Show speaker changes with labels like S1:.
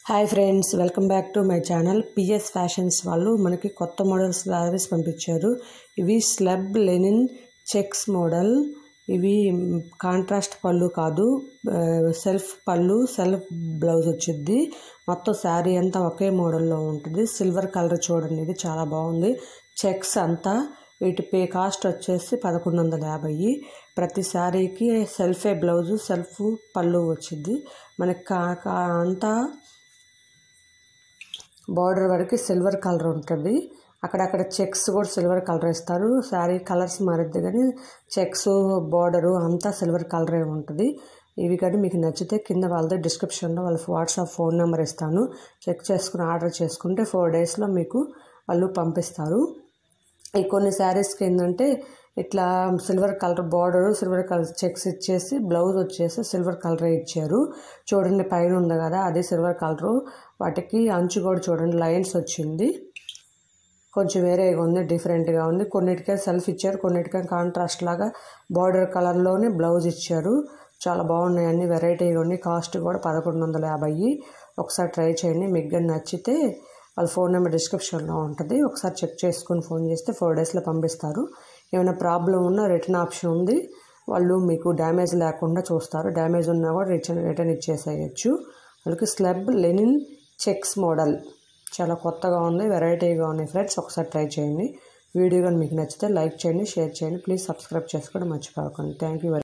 S1: hi friends welcome back to my channel PS fashions వాళ్ళు మనకి కొత్త మోడల్ శారీస్ పంపించారు ఇవి స్లబ్ లెనిన్ చెక్స్ మోడల్ ఇవి కాంట్రాస్ట్ పళ్ళు కాదు ఆ, సెల్ఫ్ పళ్ళు సెల్ఫ్ బ్లౌజ్ వచ్చింది మొత్తం శారీ అంతా ఒకే మోడల్లో ఉంటుంది సిల్వర్ కలర్ చూడండి ఇది చాలా బాగుంది చెక్స్ అంతా వీటి పే కాస్ట్ వచ్చేసి పదకొండు వందల యాభై ప్రతి శారీకి సెల్ఫే బ్లౌజు సెల్ఫ్ పళ్ళు వచ్చింది మనకి కా కా- అంతా బార్డర్ వరకు సిల్వర్ కలర్ ఉంటుంది అక్కడక్కడ చెక్స్ కూడా సిల్వర్ కలర్ ఇస్తారు శారీ కలర్స్ మారుద్ది కానీ చెక్స్ బార్డరు అంతా సిల్వర్ కలరే ఉంటుంది ఇవి కానీ మీకు నచ్చితే కింద వాళ్ళది డిస్క్రిప్షన్లో వాళ్ళ వాట్సాప్ ఫోన్ నెంబర్ ఇస్తాను చెక్ చేసుకుని ఆర్డర్ చేసుకుంటే ఫోర్ డేస్లో మీకు వాళ్ళు పంపిస్తారు ఈ కొన్ని శారీస్కి ఏంటంటే ఇట్లా silver colour border silver colour checks ఇచ్చేసి బ్లౌజ్ వచ్చేసి సిల్వర్ కలర్ ఇచ్చారు చూడండి పైన ఉంది కదా అది సిల్వర్ కలరు వాటికి అంచు కూడా చూడండి లైన్స్ వచ్చింది కొంచెం వేరేగా ఉంది డిఫరెంట్గా ఉంది కొన్నిటికే సెల్ఫ్ ఇచ్చారు కొన్నిటికే కాంట్రాస్ట్ లాగా బార్డర్ కలర్లోనే బ్లౌజ్ ఇచ్చారు చాలా బాగున్నాయి అన్ని వెరైటీగా ఉన్నాయి కాస్ట్ కూడా పదకొండు వందల యాభై ఒకసారి ట్రై చేయండి మీకు కానీ నచ్చితే వాళ్ళ ఫోన్ నెంబర్ డిస్క్రిప్షన్లో ఉంటుంది ఒకసారి చెక్ చేసుకుని ఫోన్ చేస్తే ఫోర్ డేస్లో పంపిస్తారు ఏమైనా ప్రాబ్లం ఉన్నా రిటర్న్ ఆప్షన్ ఉంది వాళ్ళు మీకు డ్యామేజ్ లేకుండా చూస్తారు డ్యామేజ్ ఉన్నా కూడా రిటర్న్ రిటర్న్ ఇచ్చేసేయచ్చు వాళ్ళకి స్లబ్ లెనిన్ చెక్స్ మోడల్ చాలా కొత్తగా ఉంది వెరైటీగా ఉన్నాయి ఫ్రెండ్స్ ఒకసారి ట్రై చేయండి వీడియో కానీ మీకు నచ్చితే లైక్ చేయండి షేర్ చేయండి ప్లీజ్ సబ్స్క్రైబ్ చేసుకోవడం మర్చిపోకండి థ్యాంక్ యూ